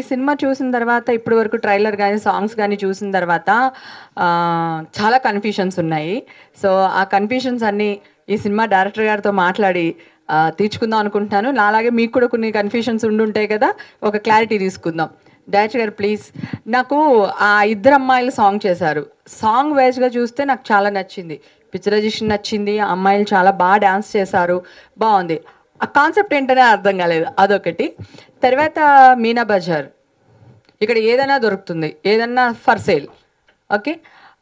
Cinema చూసిన తర్వాత ఇప్పటి వరకు ట్రైలర్ కానీ సాంగ్స్ కానీ చూసిన తర్వాత ఆ, చాలా కన్ఫ్యూషన్స్ ఉన్నాయి సో ఆ కన్ఫ్యూషన్స్ అన్నీ ఈ సినిమా డైరెక్టర్ గారితో మాట్లాడి ఆ, తీర్చుకుందాం అనుకుంటున్నాను నాలాగే మీకు కూడా కొన్ని కన్ఫ్యూషన్స్ ఉండుంటాయి కదా ఒక క్లారిటీ తీసుకుందాం డైరెక్టర్ గారు ప్లీజ్ నాకు ఆ ఇద్దరు అమ్మాయిలు సాంగ్ చేశారు సాంగ్ వైజ్గా చూస్తే నాకు చాలా నచ్చింది పిక్చరైజేషన్ నచ్చింది ఆ అమ్మాయిలు చాలా బాగా డ్యాన్స్ చేశారు బాగుంది ఆ కాన్సెప్ట్ ఏంటనే అర్థం కాలేదు అదొకటి తర్వాత మీనా బజార్ ఇక్కడ ఏదైనా దొరుకుతుంది ఏదన్నా for sale okay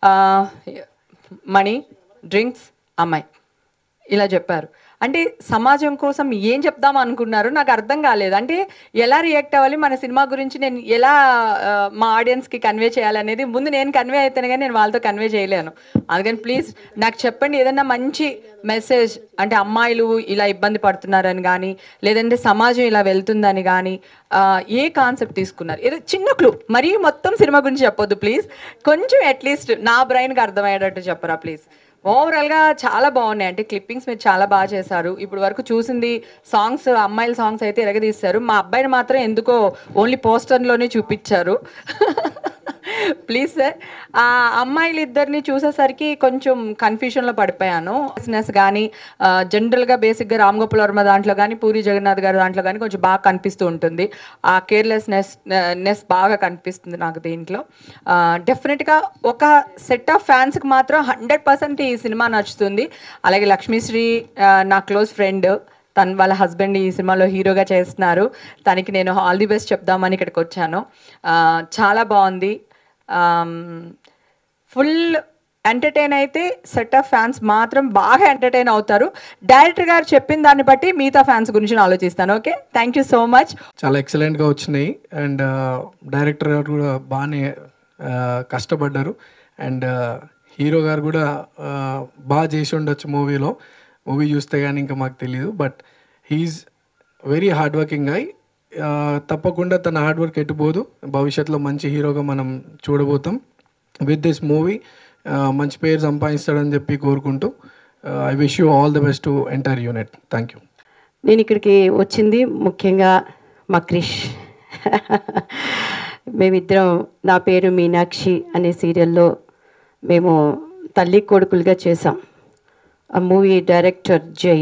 money drinks అమ్మాయి ఇలా చెప్పారు అంటే సమాజం కోసం ఏం చెప్దాం అనుకున్నారు నాకు అర్థం కాలేదు అంటే ఎలా రియాక్ట్ అవ్వాలి మన సినిమా గురించి నేను ఎలా ఆ, మా ఆడియన్స్కి కన్వే చేయాలనేది ముందు నేను కన్వే అయితేనే కానీ నేను వాళ్ళతో కన్వే చేయలేను అందుకని ప్లీజ్ నాకు చెప్పండి ఏదన్నా మంచి మెసేజ్ అంటే అమ్మాయిలు ఇలా ఇబ్బంది పడుతున్నారని కానీ లేదంటే సమాజం ఇలా వెళ్తుందని కానీ ఆ, ఏ కాన్సెప్ట్ తీసుకున్నారు ఏదో చిన్న క్లూ మరీ మొత్తం సినిమా గురించి చెప్పొద్దు ప్లీజ్ కొంచెం అట్లీస్ట్ నా బ్రెయిన్కి అర్థమయ్యేటట్టు చెప్పరా ప్లీజ్ ఓవరాల్గా చాలా బాగున్నాయి అంటే క్లిప్పింగ్స్ మీరు చాలా బాగా చేశారు ఇప్పుడు వరకు చూసింది సాంగ్స్ అమ్మాయిల సాంగ్స్ అయితే ఎరగదీశారు మా అబ్బాయిని మాత్రం ఎందుకో ఓన్లీ పోస్టర్లోనే చూపించారు ప్లీజ్ సార్ ఆ అమ్మాయిలు ఇద్దరిని చూసేసరికి కొంచెం కన్ఫ్యూషన్లో పడిపోయాను బిజినెస్ కానీ జనరల్గా బేసిక్గా రామ్ గోపాల్ వర్మ దాంట్లో కానీ పూరి జగన్నాథ్ గారి దాంట్లో కానీ కొంచెం బాగా కనిపిస్తూ ఉంటుంది ఆ కేర్లెస్నెస్ నెస్ బాగా కనిపిస్తుంది నాకు దీంట్లో డెఫినెట్గా ఒక సెట్ ఆఫ్ ఫ్యాన్స్కి మాత్రం హండ్రెడ్ పర్సెంట్ ఈ సినిమా నచ్చుతుంది అలాగే లక్ష్మీశ్రీ ఆ, నా క్లోజ్ ఫ్రెండ్ తను వాళ్ళ హస్బెండ్ ఈ సినిమాలో హీరోగా చేస్తున్నారు తనకి నేను ఆల్ ది బెస్ట్ చెప్దామని ఇక్కడికి వచ్చాను ఆ, చాలా బాగుంది ఫుల్ ఎంటర్టైన్ అయితే సెట్ ఆఫ్ ఫ్యాన్స్ మాత్రం బాగా ఎంటర్టైన్ అవుతారు డైరెక్టర్ గారు చెప్పిన దాన్ని బట్టి మిగతా ఫ్యాన్స్ గురించి నేను ఆలోచిస్తాను okay thank you so much చాలా ఎక్సలెంట్గా వచ్చినాయి అండ్ డైరెక్టర్ గారు కూడా బాగానే ఆ, కష్టపడ్డారు అండ్ హీరో గారు కూడా ఆ, బాగా చేసి ఉండొచ్చు మూవీలో మూవీ చూస్తే కానీ ఇంకా మాకు తెలియదు but he is very hard working అయి తప్పకుండా తన హార్డ్ వర్క్ ఎట్టుపోదు భవిష్యత్తులో మంచి హీరోగా మనం చూడబోతాం విత్ దిస్ మూవీ మంచి పేరు సంపాదిస్తాడని చెప్పి కోరుకుంటూ I wish you all the best to entire unit thank you నేను ఇక్కడికి వచ్చింది ముఖ్యంగా మా క్రిష్ మేమిద్దరం నా పేరు మీనాక్షి అనే సీరియల్లో మేము తల్లి కొడుకులుగా చేసాం ఆ మూవీ డైరెక్టర్ జై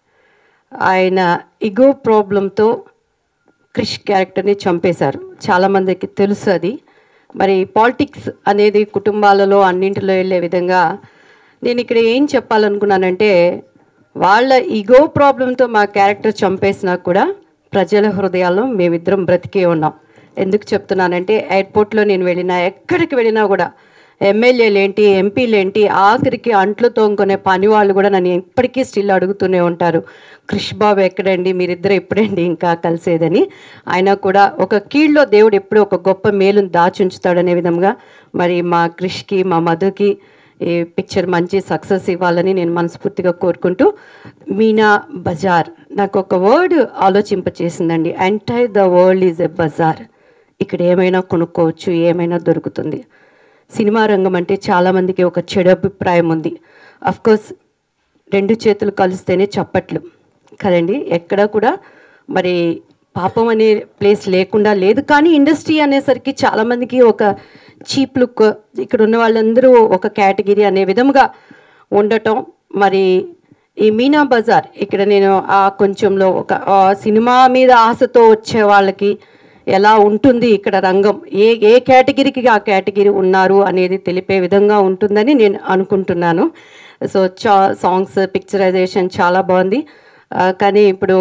ఆయన ఇగో ప్రాబ్లంతో క్రిష్ క్యారెక్టర్ని చంపేశారు చాలామందికి తెలుసు అది మరి పాలిటిక్స్ అనేది కుటుంబాలలో అన్నింటిలో వెళ్ళే విధంగా నేను ఇక్కడ ఏం చెప్పాలనుకున్నానంటే వాళ్ళ ఈగో ప్రాబ్లంతో మా క్యారెక్టర్ చంపేసినా కూడా ప్రజల హృదయాల్లో మేమిద్దరం బ్రతికే ఉన్నాం ఎందుకు చెప్తున్నానంటే ఎయిర్పోర్ట్లో నేను వెళ్ళినా ఎక్కడికి వెళ్ళినా కూడా ఎమ్మెల్యేలు ఏంటి ఎంపీలు ఏంటి ఆఖరికి అంట్లు తోముకునే పని వాళ్ళు కూడా నన్ను ఇప్పటికీ స్టిల్ అడుగుతూనే ఉంటారు క్రిష్ బాబు ఎక్కడండి మీరిద్దరు ఎప్పుడండి ఇంకా కలిసేదని ఆయన కూడా ఒక కీళ్ళలో దేవుడు ఎప్పుడు ఒక గొప్ప మేలును దాచుంచుతాడనే విధంగా మరి మా క్రిష్కి మా మధుకి ఈ పిక్చర్ మంచి సక్సెస్ ఇవ్వాలని నేను మనస్ఫూర్తిగా కోరుకుంటూ మీనా బజార్ నాకు ఒక వర్డ్ ఆలోచింపచేసిందండి entire the world is a bazaar ఇక్కడ ఏమైనా కొనుక్కోవచ్చు ఏమైనా దొరుకుతుంది సినిమా రంగం అంటే చాలామందికి ఒక చెడు అభిప్రాయం ఉంది కోర్స్ రెండు చేతులు కలిస్తేనే చప్పట్లు కదండి ఎక్కడ కూడా మరి పాపం అనే ప్లేస్ లేకుండా లేదు కానీ ఇండస్ట్రీ అనేసరికి చాలామందికి ఒక చీప్ లుక్ ఇక్కడ ఉన్న వాళ్ళందరూ ఒక కేటగిరీ అనే విధముగా ఉండటం మరి ఈ మీనా బజార్ ఇక్కడ నేను ఆ కొంచెంలో ఒక ఆ సినిమా మీద ఆశతో వచ్చే వాళ్ళకి ఎలా ఉంటుంది ఇక్కడ రంగం ఏ ఏ కేటగిరీకి ఆ కేటగిరీ ఉన్నారు అనేది తెలిపే విధంగా ఉంటుందని నేను అనుకుంటున్నాను సో చా సాంగ్స్ పిక్చరైజేషన్ చాలా బాగుంది ఆ, కానీ ఇప్పుడు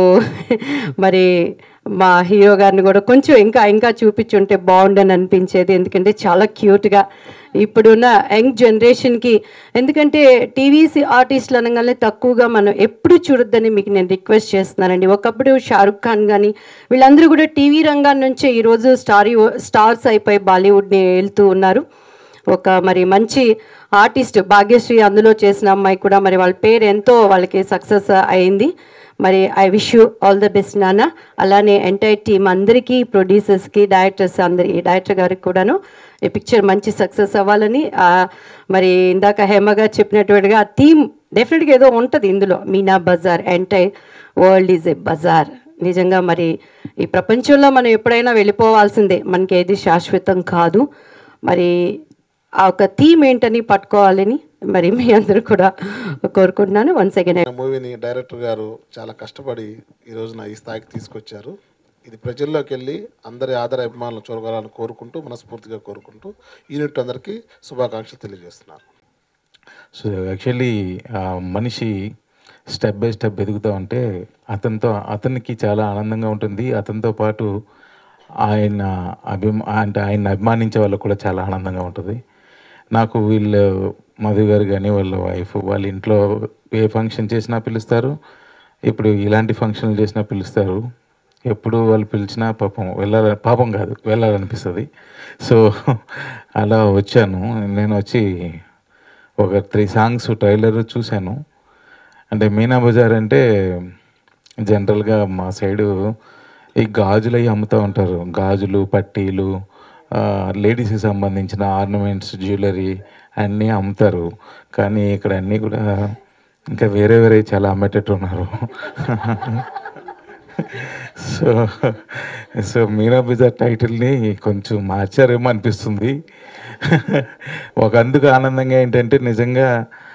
మరి మా హీరో గారిని కూడా కొంచెం ఇంకా ఇంకా చూపించుంటే బాగుండని అనిపించేది ఎందుకంటే చాలా క్యూట్గా ఇప్పుడున్న యంగ్ జనరేషన్కి ఎందుకంటే టీవీసీ ఆర్టిస్టులు అనగానే తక్కువగా మనం ఎప్పుడు చూడొద్దని మీకు నేను రిక్వెస్ట్ చేస్తున్నానండి ఒకప్పుడు షారుఖ్ ఖాన్ కానీ వీళ్ళందరూ కూడా టీవీ రంగం నుంచే ఈరోజు స్టార్ స్టార్స్ అయిపోయి బాలీవుడ్ని వెళ్తూ ఉన్నారు ఒక మరి మంచి ఆర్టిస్ట్ భాగ్యశ్రీ అందులో చేసిన అమ్మాయి కూడా మరి వాళ్ళ పేరు ఎంతో వాళ్ళకి సక్సెస్ అయింది మరి I wish you all the best నాన్న అలానే ఎంటైర్ టీమ్ అందరికీ ప్రొడ్యూసర్స్కి డైరెక్టర్స్ అందరి డైరెక్టర్ గారికి కూడాను ఈ పిక్చర్ మంచి సక్సెస్ అవ్వాలని ఆ, మరి ఇందాక హేమగా చెప్పినట్టుగా థీమ్ డెఫినెట్గా ఏదో ఉంటుంది ఇందులో Meena Bazaar entire world is a bazaar నిజంగా మరి ఈ ప్రపంచంలో మనం ఎప్పుడైనా వెళ్ళిపోవాల్సిందే మనకి ఏది శాశ్వతం కాదు మరి ఆ ఒక థీమ్ ఏంటని పట్టుకోవాలని మరి మీ అందరూ కూడా కోరుకుంటున్నాను వన్స్ అగైన్ నా మూవీని డైరెక్టర్ గారు చాలా కష్టపడి ఈ రోజున ఈ స్థాయికి తీసుకొచ్చారు ఇది ప్రజల్లోకి వెళ్ళి అందరి ఆదర అభిమానులు చూడగలని కోరుకుంటూ మనస్ఫూర్తిగా కోరుకుంటూ యూనిట్ అందరికీ శుభాకాంక్షలు తెలియజేస్తున్నాను సో యాక్చువల్లీ ఆ మనిషి స్టెప్ బై స్టెప్ ఎదుగుతూ ఉంటే అతనితో అతనికి చాలా ఆనందంగా ఉంటుంది అతనితో పాటు ఆయన అభిమా అంటే ఆయన అభిమానించే వాళ్ళకు కూడా చాలా ఆనందంగా ఉంటుంది నాకు వీళ్ళు మధు గారు కానీ వాళ్ళ వైఫ్ వాళ్ళ ఇంట్లో ఏ ఫంక్షన్ చేసినా పిలుస్తారు ఇప్పుడు ఇలాంటి ఫంక్షన్లు చేసినా పిలుస్తారు ఎప్పుడు వాళ్ళు పిలిచినా పాపం వెళ్ళాల పాపం కాదు వెళ్ళాలనిపిస్తుంది సో అలా వచ్చాను నేను వచ్చి ఒక త్రీ సాంగ్స్ ట్రైలర్ చూశాను అంటే మీనా బజార్ అంటే జనరల్గా మా సైడు ఈ గాజులు అవి అమ్ముతూ ఉంటారు గాజులు పట్టీలు లేడీస్కి సంబంధించిన ఆర్నమెంట్స్ జ్యువెలరీ అన్నీ అమ్ముతారు కానీ ఇక్కడ అన్నీ కూడా ఇంకా వేరే వేరే చాలా అమ్మేటట్టు ఉన్నారు సో సో మీనా బజార్ టైటిల్ని కొంచెం మార్చారేమో అనిపిస్తుంది ఒక అందుకు ఆనందంగా ఏంటంటే నిజంగా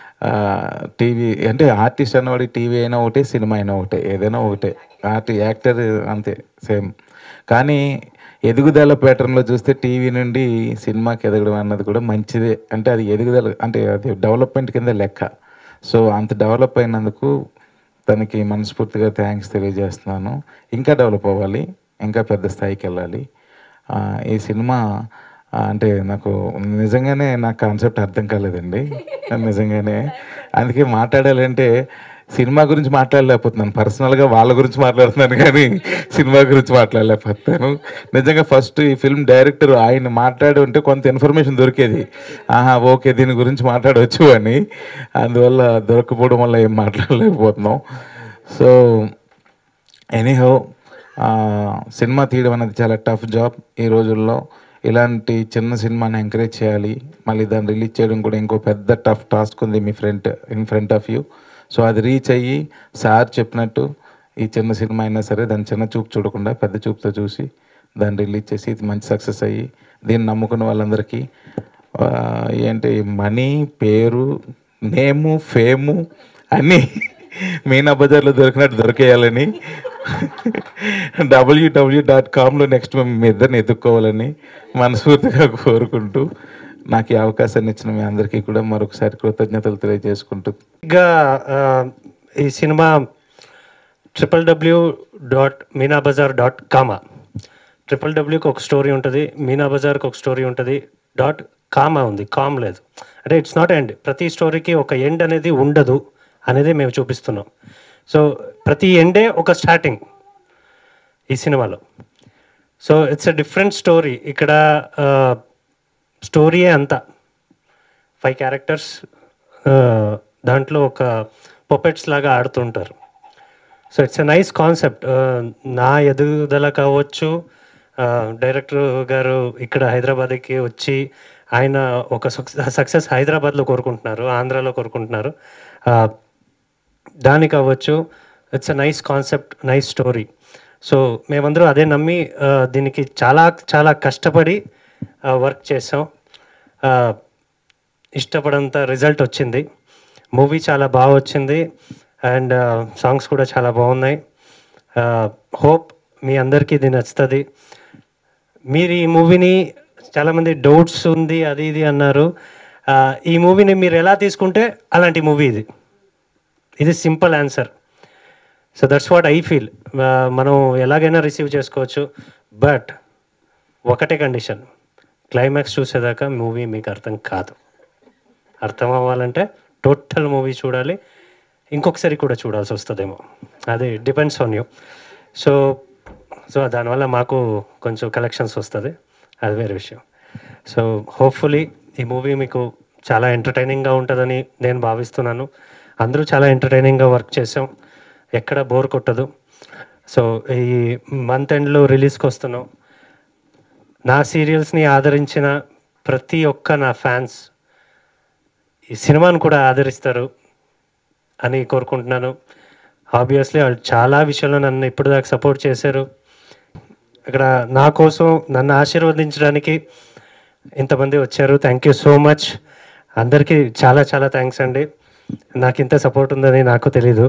టీవీ అంటే ఆర్టిస్ట్ అన్నవాడి టీవీ అయినా ఒకటే సినిమా అయినా ఒకటే ఏదైనా ఒకటే ఆర్టి యాక్టర్ అంతే సేమ్ కానీ ఎదుగుదల ప్యాటర్న్లో చూస్తే టీవీ నుండి సినిమాకి ఎదగడం అన్నది కూడా మంచిదే అంటే అది ఎదుగుదల అంటే అది డెవలప్మెంట్ కింద లెక్క సో అంత డెవలప్ అయినందుకు తనకి మనస్ఫూర్తిగా థ్యాంక్స్ తెలియజేస్తున్నాను ఇంకా డెవలప్ అవ్వాలి ఇంకా పెద్ద స్థాయికి వెళ్ళాలి ఆ, ఈ సినిమా ఆ, అంటే నాకు నిజంగానే నా కాన్సెప్ట్ అర్థం కాలేదండి నిజంగానే అందుకే మాట్లాడాలంటే సినిమా గురించి మాట్లాడలేకపోతున్నాను పర్సనల్గా వాళ్ళ గురించి మాట్లాడుతున్నాను కానీ సినిమా గురించి మాట్లాడలేకపోతున్నాను నిజంగా ఫస్ట్ ఈ ఫిల్మ్ డైరెక్టర్ ఆయన మాట్లాడి ఉంటే కొంత ఇన్ఫర్మేషన్ దొరికేది ఆహా ఓకే దీని గురించి మాట్లాడవచ్చు అని అందువల్ల దొరకపోవడం వల్ల ఏం మాట్లాడలేకపోతున్నాం సో ఎనీహో సినిమా తీయడం అనేది చాలా టఫ్ జాబ్ ఈ రోజుల్లో ఇలాంటి చిన్న సినిమాని ఎంకరేజ్ చేయాలి మళ్ళీ దాన్ని రిలీజ్ చేయడం కూడా ఇంకో పెద్ద టఫ్ టాస్క్ ఉంది మీ front in front of you so అది రీచ్ అయ్యి సార్ చెప్పినట్టు ఈ చిన్న సినిమా అయినా సరే దాన్ని చిన్న చూపు చూడకుండా పెద్ద చూపుతో చూసి దాన్ని రిలీజ్ చేసి ఇది మంచి సక్సెస్ అయ్యి దీన్ని నమ్ముకున్న వాళ్ళందరికీ ఆ, ఏంటి మనీ పేరు నేము ఫేము అన్నీ మీనా బజార్లో దొరికినట్టు దొరికేయాలని డబ్ల్యూడబ్ల్యూ డాట్ కామ్లో నెక్స్ట్ మేము మీ ఇద్దరిని ఎదుక్కోవాలని మనస్ఫూర్తిగా కోరుకుంటూ నాకు ఈ అవకాశాన్ని ఇచ్చిన మీ అందరికీ కూడా మరొకసారి కృతజ్ఞతలు తెలియజేసుకుంటూ గా ఆ, ఈ cinema triple W dot Meena Bazaar dot com triple డబ్ల్యూకి ఒక స్టోరీ ఉంటుంది మీనా బజార్కి ఒక స్టోరీ ఉంటుంది డాట్ కామా ఉంది కామ్ లేదు అంటే ఇట్స్ నాట్ ఎండ్ ప్రతి స్టోరీకి ఒక ఎండ్ అనేది ఉండదు అనేది మేము చూపిస్తున్నాం సో ప్రతి ఎండే ఒక స్టార్టింగ్ ఈ సినిమాలో so it's a different story ఇక్కడ స్టోరీయే అంతా ఫైవ్ క్యారెక్టర్స్ దాంట్లో ఒక పొపెట్స్ లాగా ఆడుతుంటారు so it's a nice concept నా ఎదుగుదల కావచ్చు డైరెక్టర్ గారు ఇక్కడ హైదరాబాద్కి వచ్చి ఆయన ఒక సక్సెస్ హైదరాబాద్లో కోరుకుంటున్నారు ఆంధ్రాలో కోరుకుంటున్నారు ఆ, దానికి అవ్వచ్చు it's a nice concept nice story so మేమందరం అదే నమ్మి ఆ, దీనికి చాలా చాలా కష్టపడి వర్క్ చేసాం ఆ, ఇష్టపడంత రిజల్ట్ వచ్చింది మూవీ చాలా బాగా వచ్చింది అండ్ సాంగ్స్ కూడా చాలా బాగున్నాయి హోప్ మీ అందరికీ ఇది నచ్చుతుంది మీరు ఈ మూవీని చాలామంది డౌట్స్ ఉంది అది ఇది అన్నారు ఆ, ఈ మూవీని మీరు ఎలా తీసుకుంటే అలాంటి మూవీ ఇది ఇది simple answer so that's what I feel మనం ఎలాగైనా రిసీవ్ చేసుకోవచ్చు బట్ ఒకటే కండిషన్ క్లైమాక్స్ చూసేదాకా మూవీ మీకు అర్థం కాదు అర్థం అవ్వాలంటే టోటల్ మూవీ చూడాలి ఇంకొకసారి కూడా చూడాల్సి వస్తుందేమో అది depends on you so so దానివల్ల మాకు కొంచెం కలెక్షన్స్ వస్తుంది అది వేరే విషయం సో హోప్ఫుల్లీ ఈ మూవీ మీకు చాలా ఎంటర్టైనింగ్గా ఉంటుందని నేను భావిస్తున్నాను అందరూ చాలా ఎంటర్టైనింగ్గా వర్క్ చేసాం ఎక్కడ బోర్ కొట్టదు సో ఈ మంత్ ఎండ్లో రిలీజ్కి వస్తున్నాం నా సీరియల్స్ని ఆదరించిన ప్రతి ఒక్క నా ఫ్యాన్స్ ఈ సినిమాను కూడా ఆదరిస్తారు అని కోరుకుంటున్నాను ఆబ్వియస్లీ వాళ్ళు చాలా విషయంలో నన్ను ఇప్పుడు దాకా సపోర్ట్ చేశారు ఇక్కడ నా కోసం నన్ను ఆశీర్వదించడానికి ఇంతమంది వచ్చారు థ్యాంక్ యూ సో మచ్ అందరికీ చాలా చాలా థ్యాంక్స్ అండి నాకు ఇంత సపోర్ట్ ఉందని నాకు తెలీదు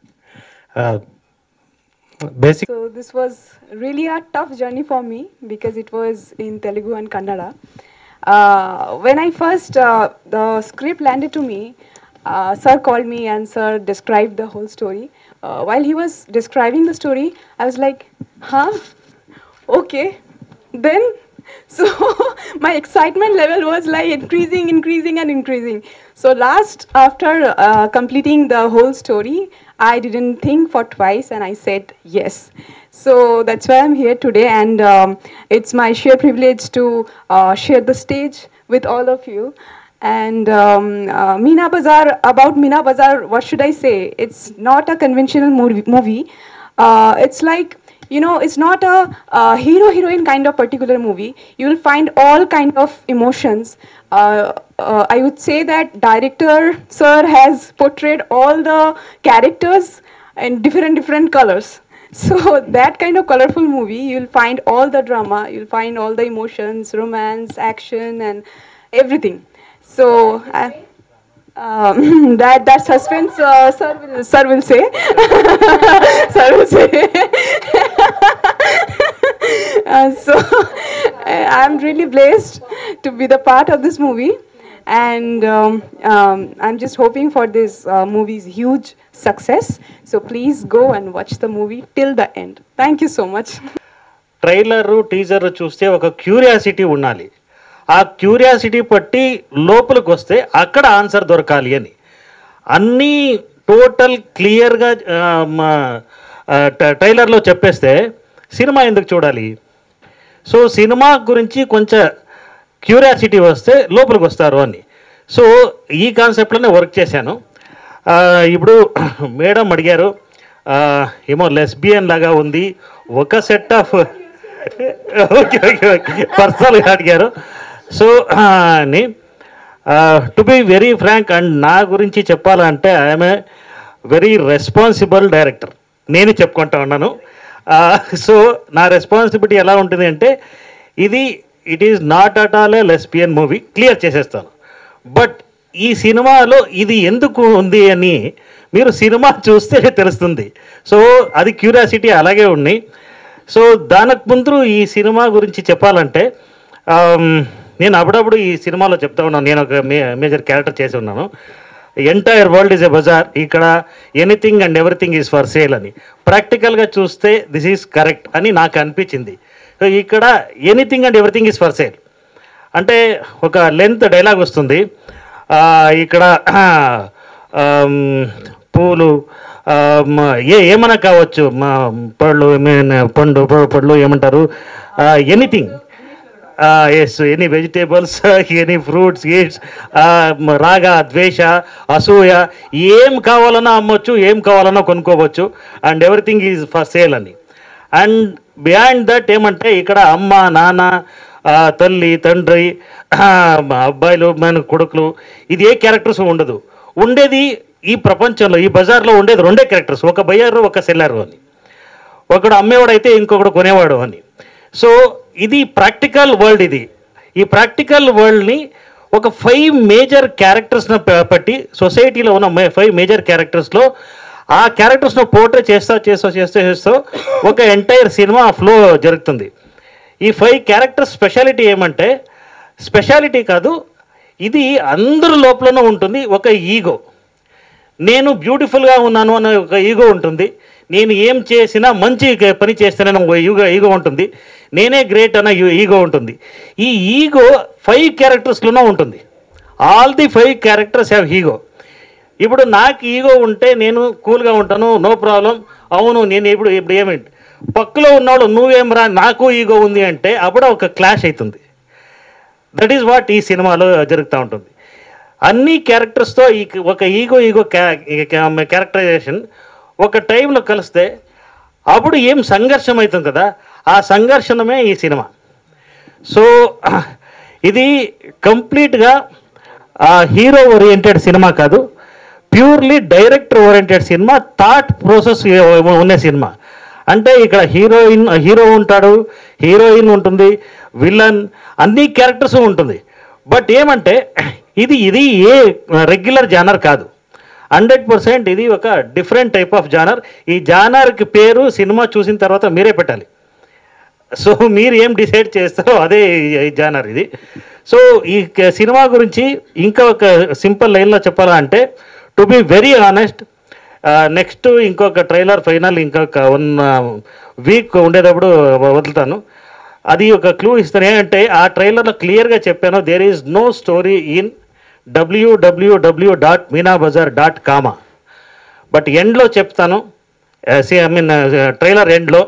basic So this was really a tough journey for me because it was in Telugu and Kannada. Uh, when I first uh, the script landed to me, uh, sir called me and sir described the whole story. Uh, while he was describing the story, I was like, "Huh? Okay." Then, so my excitement level was like increasing, increasing, and increasing. So last, after uh, completing the whole story, I didn't think for twice and I said yes. So that's why I'm here today, and um, it's my sheer privilege to uh, share the stage with all of you. And um, uh, Meena Bazaar, about Meena Bazaar, what should I say? It's not a conventional movie. movie. Uh, it's like you know it's not a uh, hero heroine kind of particular movie you will find all kind of emotions uh, uh, i would say that director sir has portrayed all the characters in different different colors so that kind of colorful movie you'll find all the drama you'll find all the emotions romance action and everything so uh, um, that that suspense uh, sir will sir will say sir will say Uh, so i'm really blessed to be the part of this movie and um, um, i'm just hoping for this uh, movie's huge success so please go and watch the movie till the end thank you so much trailer teaser చూస్తే ఒక curiosity ఉండాలి ఆ curiosity పట్టి లోపలికి వస్తే అక్కడ answer దొరకాలి అని అన్నీ టోటల్ క్లియర్గా ట్రైలర్లో చెప్పేస్తే సినిమా ఎందుకు చూడాలి సో సినిమా గురించి కొంచెం క్యూరియాసిటీ వస్తే లోపలికి వస్తారు అని సో ఈ కాన్సెప్ట్లోనే వర్క్ చేశాను ఆ, ఇప్పుడు మేడం అడిగారు ఆ, ఏమో లెస్బియన్ లాగా ఉంది ఒక set of okay okay okay పర్సనల్గా అడిగారు సో అని to be very frank and నా గురించి చెప్పాలంటే I'm a very responsible director నేను చెప్పుకుంటా ఉన్నాను సో నా రెస్పాన్సిబిలిటీ ఎలా ఉంటుంది అంటే ఇది it is not at all a lesbian movie clear చేసేస్తాను బట్ ఈ సినిమాలో ఇది ఎందుకు ఉంది అని మీరు సినిమా చూస్తే తెలుస్తుంది సో అది క్యూరియాసిటీ అలాగే ఉన్నాయి సో దానికి ముందు ఈ సినిమా గురించి చెప్పాలంటే ఆమ్, నేను అప్పుడప్పుడు ఈ సినిమాలో చెప్తా ఉన్నాను నేను ఒక మే మేజర్ క్యారెక్టర్ చేసి ఉన్నాను entire world is a bazaar ఇక్కడ anything and everything is for sale అని ప్రాక్టికల్గా చూస్తే దిస్ ఈజ్ కరెక్ట్ అని నాకు అనిపించింది సో ఇక్కడ anything and everything is for sale అంటే ఒక లెంత్ డైలాగ్ వస్తుంది ఆ, ఇక్కడ ఆమ్, పూలు ఆమ్, ఏ ఏమైనా కావచ్చు మా పళ్ళు ఏమైనా పండు ప- పళ్ళు ఏమంటారు anything as any vegetables any fruits eats రాగ ద్వేష అసూయ ఏం కావాలన్నా అమ్మొచ్చు ఏం కావాలన్నా కొనుక్కోవచ్చు and everything is for sale అని అండ్ బియాండ్ దట్ ఏమంటే ఇక్కడ అమ్మ నాన్న ఆ, తల్లి తండ్రి ఆ, మా అబ్బాయిలు మన కొడుకులు ఇది ఏ క్యారెక్టర్స్ ఉండదు ఉండేది ఈ ప్రపంచంలో ఈ బజార్లో ఉండేది రెండే క్యారెక్టర్స్ ఒక బయ్యారు ఒక సెల్లరు అని ఒకడు అమ్మేవాడు అయితే ఇంకొకడు కొనేవాడు అని సో ఇది ప్రాక్టికల్ వరల్డ్ ఇది ఈ ప్రాక్టికల్ వరల్డ్ని ఒక ఫైవ్ మేజర్ క్యారెక్టర్స్ను పట్టి సొసైటీలో ఉన్న ఫైవ్ మేజర్ క్యారెక్టర్స్లో ఆ క్యారెక్టర్స్ను పోర్ట్రే చేస్తా చేస్తా చేస్తూ చేస్తూ ఒక ఎంటైర్ సినిమా ఫ్లో జరుగుతుంది ఈ ఫైవ్ క్యారెక్టర్ స్పెషాలిటీ ఏమంటే స్పెషాలిటీ కాదు ఇది అందరి లోపలనూ ఉంటుంది ఒక ఈగో నేను బ్యూటిఫుల్గా ఉన్నాను అనే ఒక ఈగో ఉంటుంది నేను ఏం చేసినా మంచి క- పని చేస్తానని ఒక ఈగో ఈగో ఉంటుంది నేనే గ్రేట్ అన్న ఈ- ఈగో ఉంటుంది ఈ ఈగో ఫైవ్ క్యారెక్టర్స్లోనూ ఉంటుంది all the five characters have ego ఇప్పుడు నాకు ఈగో ఉంటే నేను కూల్గా ఉంటాను నో ప్రాబ్లం అవును నేను ఇప్పుడు ఇప్పుడు ఏమిటి పక్కలో ఉన్నవాడు నువ్వేం రా నాకు ఈగో ఉంది అంటే అప్పుడు ఒక క్లాష్ అవుతుంది దట్ ఈస్ వాట్ ఈ సినిమాలో జరుగుతూ ఉంటుంది అన్ని క్యారెక్టర్స్తో ఈ ఒక ఈగో ఈగో క్యారెక్టరైజేషన్ ఒక టైంలో కలిస్తే అప్పుడు ఏం సంఘర్షం అవుతుంది కదా ఆ సంఘర్షణమే ఈ సినిమా సో ఇది కంప్లీట్గా హీరో ఓరియంటెడ్ సినిమా కాదు purely director oriented cinema thought process ఉన్న సినిమా అంటే ఇక్కడ హీరోయిన్ హీరో ఉంటాడు హీరోయిన్ ఉంటుంది విలన్ అన్ని క్యారెక్టర్స్ ఉంటుంది బట్ ఏమంటే ఇది ఇది ఏ రెగ్యులర్ జానర్ కాదు హండ్రెడ్ పర్సెంట్ ఇది ఒక డిఫరెంట్ టైప్ ఆఫ్ జానర్ ఈ జానర్కి పేరు సినిమా చూసిన తర్వాత మీరే పెట్టాలి సో మీరు ఏం డిసైడ్ చేస్తారో అదే ఈ జానర్ ఇది సో ఈ క- సినిమా గురించి ఇంకా ఒక సింపుల్ లైన్లో చెప్పాలంటే to be very honest next ఇంకొక ట్రైలర్ ఫైనల్ ఇంకొక వన్ వీక్ ఉండేటప్పుడు వదులుతాను అది ఒక క్లూ ఇస్తాను ఏంటంటే ఆ ట్రైలర్లో క్లియర్గా చెప్పాను there is no story in W W W dot Meena Bazaar dot com but ఎండ్లో చెప్తాను ఐ మీన్ ట్రైలర్ ఎండ్లో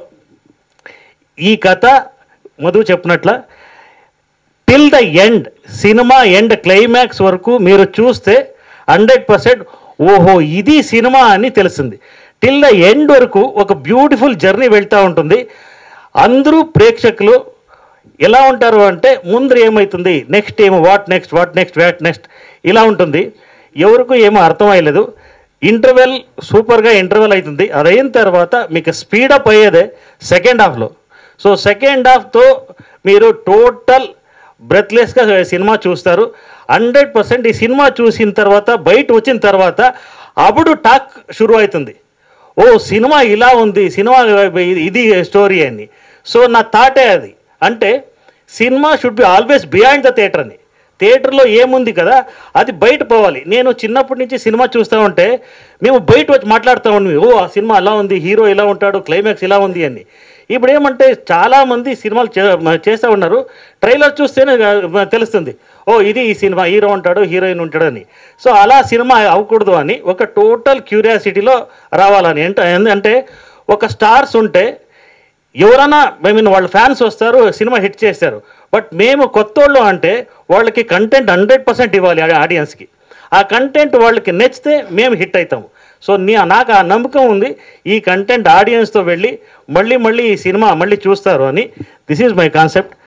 ఈ కథ మధు చెప్పినట్ల till the end cinema end climax వరకు మీరు చూస్తే హండ్రెడ్ పర్సెంట్ ఓహో ఇది సినిమా అని తెలిసింది టిల్ ద ఎండ్ వరకు ఒక బ్యూటిఫుల్ జర్నీ వెళ్తూ ఉంటుంది అందరూ ప్రేక్షకులు ఎలా ఉంటారు అంటే ముందు ఏమవుతుంది నెక్స్ట్ ఏమో what next what next what next ఇలా ఉంటుంది ఎవరికి ఏమో అర్థం అయ్యలేదు ఇంటర్వెల్ సూపర్గా ఇంటర్వెల్ అవుతుంది అది అయిన తర్వాత మీకు స్పీడప్ అయ్యేదే సెకండ్ హాఫ్లో సో సెకండ్ హాఫ్తో మీరు టోటల్ బ్రెత్లెస్గా సినిమా చూస్తారు హండ్రెడ్ పర్సెంట్ ఈ సినిమా చూసిన తర్వాత బయట వచ్చిన తర్వాత అప్పుడు టాక్ షురు అవుతుంది ఓ సినిమా ఇలా ఉంది సినిమా ఇది స్టోరీ అని సో నా థాటే అది అంటే cinema should be always behind the theatre అని థియేటర్లో ఏముంది కదా అది బయట పోవాలి నేను చిన్నప్పటి నుంచి సినిమా చూస్తూ ఉంటే మేము బయట వచ్చి మాట్లాడుతూ ఉండి ఓ ఆ సినిమా అలా ఉంది హీరో ఇలా ఉంటాడు క్లైమాక్స్ ఇలా ఉంది అని ఇప్పుడు ఏమంటే చాలామంది సినిమాలు చే- చేస్తూ ఉన్నారు ట్రైలర్ చూస్తేనే గా- తెలుస్తుంది ఓ ఇది ఈ సినిమా హీరో ఉంటాడు హీరోయిన్ ఉంటాడు అని సో అలా సినిమా అవ్వకూడదు అని ఒక టోటల్ క్యూరియాసిటీలో రావాలని అంటే అంటే ఒక స్టార్స్ ఉంటే ఎవరైనా ఐ మీన్ వాళ్ళ ఫ్యాన్స్ వస్తారు సినిమా హిట్ చేస్తారు బట్ మేము కొత్తోళ్ళు అంటే వాళ్ళకి కంటెంట్ హండ్రెడ్ పర్సెంట్ ఇవ్వాలి ఆ ఆడియన్స్కి ఆ కంటెంట్ వాళ్ళకి నచ్చితే మేము హిట్ అవుతాము సో నీ నాకు ఆ నమ్మకం ఉంది ఈ కంటెంట్ ఆడియన్స్తో వెళ్ళి మళ్ళీ మళ్ళీ ఈ సినిమా మళ్ళీ చూస్తారు అని దిస్ ఈజ్ మై కాన్సెప్ట్